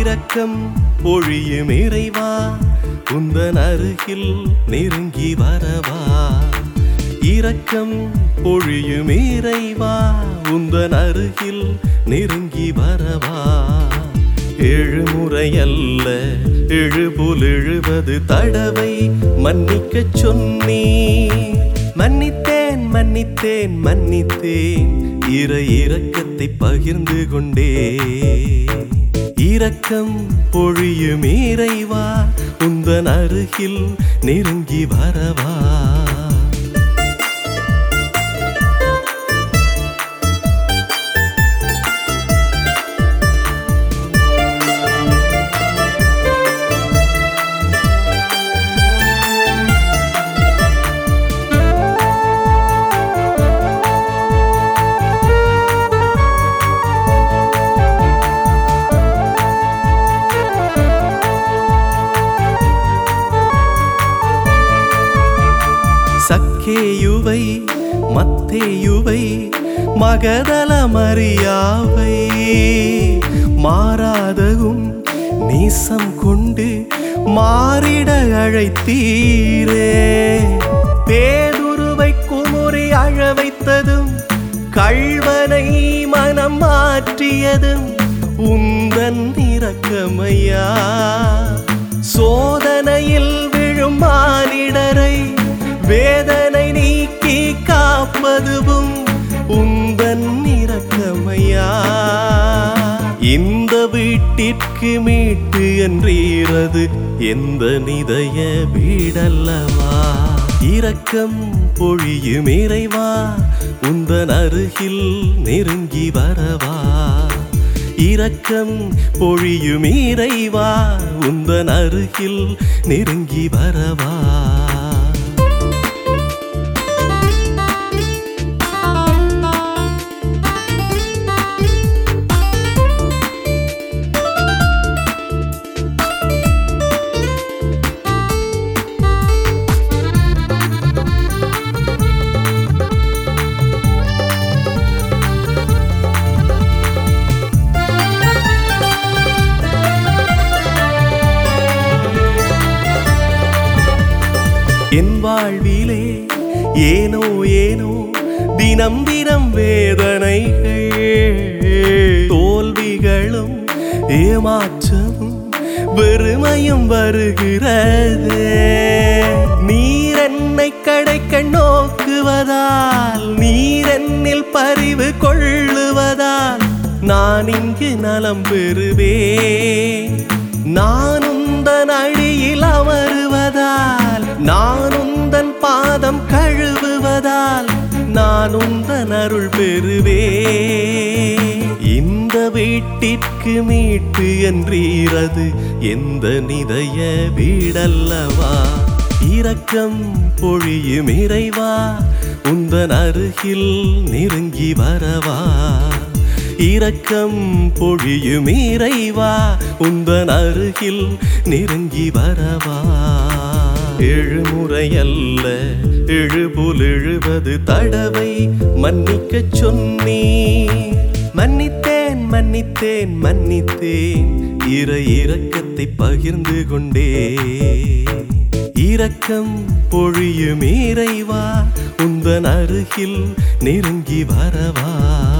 இரக்கம் பொழியும் இறைவா உந்தன் அருகில் நெருங்கி வரவா இரக்கம் பொழியும் இறைவா உந்தன் அருகில் நெருங்கி வரவா ஏழு முறை அல்ல எழுபுல் எழுபது தடவை மன்னிக்கச் சொன்னீ மன்னித்தேன் மன்னித்தேன் மன்னித்தேன் இற இரக்கத்தை பகிர்ந்து கொண்டே இரக்கம் பொழியும் இறைவா உந்தன் அருகில் நெருங்கி வரவா சக்கேயுவை மத்தேயுவை மகதல மரியாவை மாறாதகும் நேசம் கொண்டு மாறிட அழைத்தீரே பேதுருவை குமுறி அழ வைத்ததும் கள்வனை மனம் மாற்றியதும் உந்தன் இரக்கமையா சோதனையில் விழும் மானிடரை வேதனை நீக்கி காப்பதுவும் உந்தன் இரக்கமையா இந்த வீட்டிற்கு மீட்டு என்றீரது எந்த நிதய வீடல்லவா இரக்கம் பொழியும் இறைவா உந்தன் அருகில் நெருங்கி வரவா இரக்கம் பொழியும் இறைவா உந்தன் அருகில் நெருங்கி வரவா என் வாழ்விலே ஏனோ ஏனோ தினம் தினம் வேதனைகள் தோல்விகளும் ஏமாற்றமும் வெறுமையும் வருகிறது நீர் என்னை கடைக்க நோக்குவதால் நீர் என்னில் பரிவு கொள்ளுவதால் நான் இங்கு நலம் பெறுவேன் நான் உந்தன் அடியில் அமருவதால் நான் உந்தன் பாதம் கழுவுவதால் நான் உந்தன் அருள் பெறுவே இந்த வீட்டிற்கு மீட்டு என்றீரது எந்த நிதய வீடல்லவா இரக்கம் பொழியும் இறைவா உந்தன் அருகில் நெருங்கி வரவா இரக்கம் பொழியும் இறைவா உந்தன் அருகில் நெருங்கி வரவா ஏழு முறை அல்ல எழுபுல் எழுபது தடவை மன்னிக்கச் சொன்னீ மன்னித்தேன் மன்னித்தேன் மன்னித்தேன் இற இரக்கத்தை பகிர்ந்து கொண்டே இரக்கம் பொழியும் இறைவா உந்தன் அருகில் நெருங்கி வரவா